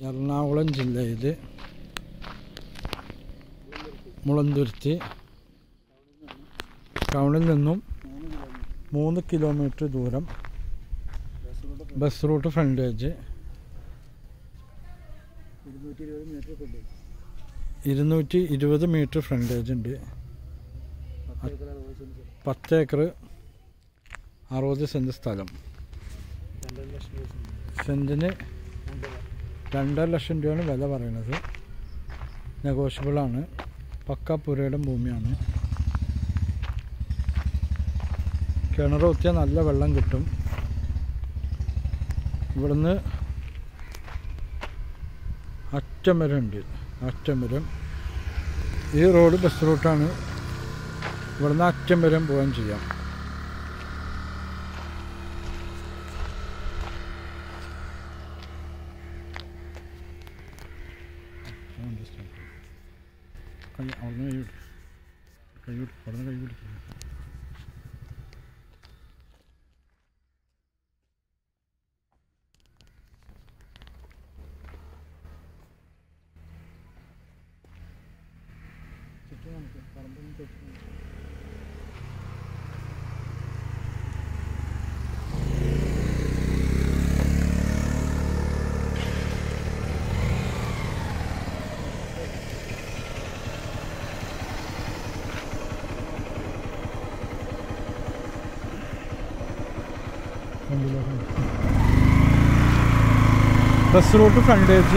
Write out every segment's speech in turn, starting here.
എറണാകുളം ജില്ലയിൽ മുളന്തുരുത്തി ടൗണിൽ നിന്നും മൂന്ന് കിലോമീറ്റർ ദൂരം ബസ് റൂട്ട് ഫ്രണ്ടേജ് ഇരുന്നൂറ്റി ഇരുപത് മീറ്റർ കൊണ്ട് ഇരുന്നൂറ്റി ഇരുപത് മീറ്റർ ഫ്രണ്ടേജ് ഉണ്ട് പത്ത് ഏക്കർ അറുപത് സെന്റ് പത്ത് ഏക്കർ അറുപത് സെൻറ്റ് സ്ഥലം രണ്ടര ലക്ഷം രൂപ സെന്റ്. സെൻറ്റിന് രണ്ടര രണ്ടര ലക്ഷം രൂപയാണ് വില പറയുന്നത് നെഗോഷ്യബിളാണ് പക്ക പുരയുടെ ഭൂമിയാണ് കിണർ കുത്തിയാൽ നല്ല വെള്ളം കിട്ടും ഇവിടുന്ന് അറ്റം വരെ ഉണ്ട് അറ്റം വരെ ഈ റോഡ് ബസ് റൂട്ടാണ് ഇവിടുന്ന് അറ്റം വരെ പോകാൻ ചെയ്യാം കൈ അവിടുന്ന് കൈ വിട്ട് കൈ വിട്ട് അവിടുന്ന് കൈ പിടിക്കുന്നു ചുറ്റും കാണിക്കാം പറമ്പൊന്നും ചുറ്റും കാണിക്കാം. ബസ് റൂട്ട് ഫ്രണ്ടേജ്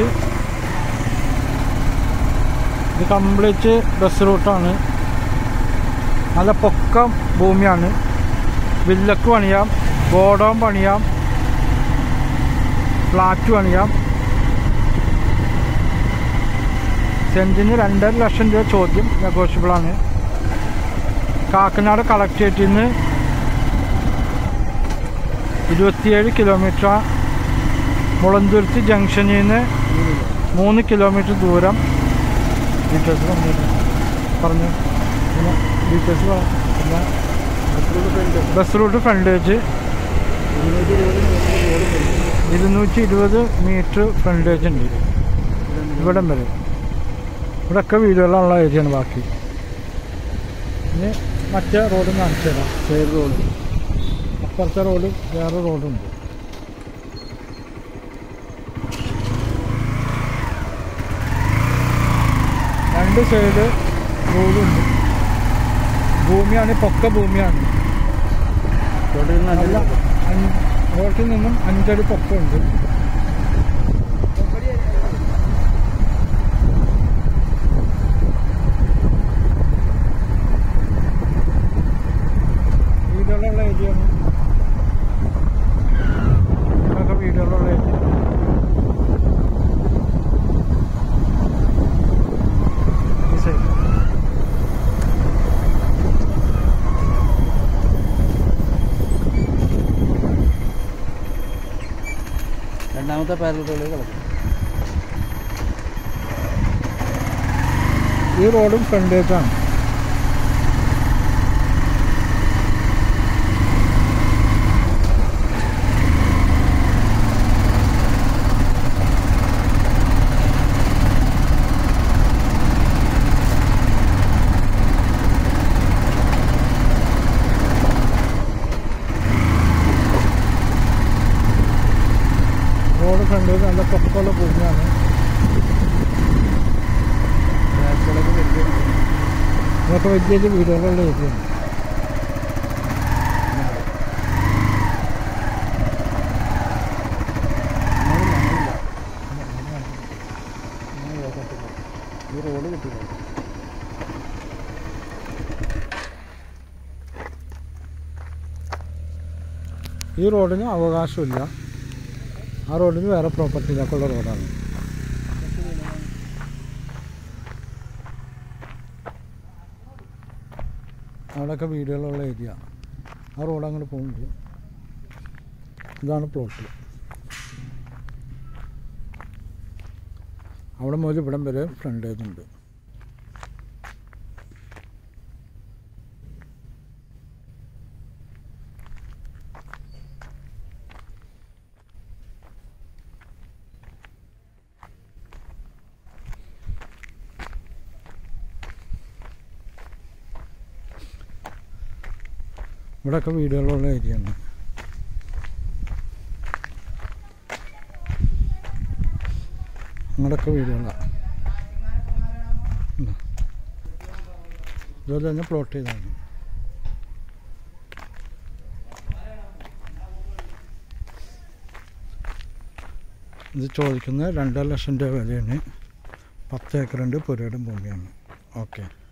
ഇത് കംപ്ലീറ്റ് ബസ് റൂട്ടാണ് നല്ല പൊക്കം ഭൂമിയാണ് വില്ലക്ക് പണിയാം ഗോഡൗൺ പണിയാം ഫ്ലാറ്റ് പണിയാം സെൻറ്റിന് രണ്ടര ലക്ഷം രൂപ ചോദ്യം നെഗോഷ്യബിളാണ് കാക്കനാട് കളക്ട്രേറ്റിൽ നിന്ന് ഇരുപത്തിയേഴ് കിലോമീറ്റർ മുളന്തുരുത്തി ജംഗ്ഷനിൽ നിന്ന് മൂന്ന് കിലോമീറ്റർ ദൂരം ഡീറ്റെയിൽസ് പറഞ്ഞു പറഞ്ഞു പിന്നെ ഡീറ്റെയിൽസ് പറ പിന്നെ ബസ് റൂട്ട് ഫ്രണ്ടേജ് ഇരുന്നൂറ്റി ഇരുപത് മീറ്റർ റോഡ് ഇരുന്നൂറ്റി ഇരുപത് മീറ്റർ ഫ്രണ്ടേജ് ഉണ്ട് ഇവിടം വരെ ഇവിടെയൊക്കെ വീടുകളുള്ള ഏരിയയാണ് ബാക്കി ഇനി മറ്റേ റോഡ് കാണിച്ചു തരാം സൈഡ് റോഡ് അപ്പുറത്തെ റോഡ് വേറെ റോഡുണ്ട് രണ്ട് സൈഡ് റോഡുണ്ട് ഭൂമിയാണ് പൊക്ക ഭൂമിയാണ് റോഡിൽ നിന്ന് നല്ല അഞ്ച് റോട്ടിൽ നിന്നും അഞ്ചടി പൊക്കമുണ്ട് വീടുകളുള്ള ഏരിയയാണ് ഇതൊക്കെ വീടുകളുള്ള ഏരിയ ഈ സൈഡ് രണ്ടാമത്തെ പാരൽ റോഡിൽ കിടക്കും ഈ റോഡും ഫ്രണ്ടേജാണ് റോഡ് ഫ്രണ്ടേജ് നല്ല പൊക്കമുള്ള ഭൂമിയാണ് ബാക്കിലൊക്കെ വലിയ ഇതൊക്കെ വലിയ വലിയ വീടുകളുള്ള ഏരിയയാണ് ഈ റോഡ് കിട്ടില്ല ഈ റോഡിന് അവകാശമില്ല ആ റോഡിന് വേറെ പ്രോപ്പർട്ടിയിലേക്കുള്ള റോഡാണ് അവിടെയൊക്കെ വീടുകളുള്ള ഏരിയ ആ റോഡ് അങ്ങോട്ട് പോകുന്നുണ്ട് ഇതാണ് പ്ലോട്ട് അവിടെ മുതൽ ഇവിടം വരെ ഫ്രണ്ടേജ് ഉണ്ട് ഇവിടെയൊക്കെ വീടുകളുള്ള ഏരിയയാണ് അങ്ങോട്ടൊക്കെ വീടുകളാണ് ഉണ്ടോ? ഇതുപോലെ തന്നെ പ്ലോട്ട് ചെയ്താണ് ഇത് ചോദിക്കുന്നത് രണ്ടര ലക്ഷം രൂപ വിലയാണ് പത്ത് ഏക്കറുണ്ട് പുരയുടെ ഭൂമിയാണ് ഓക്കെ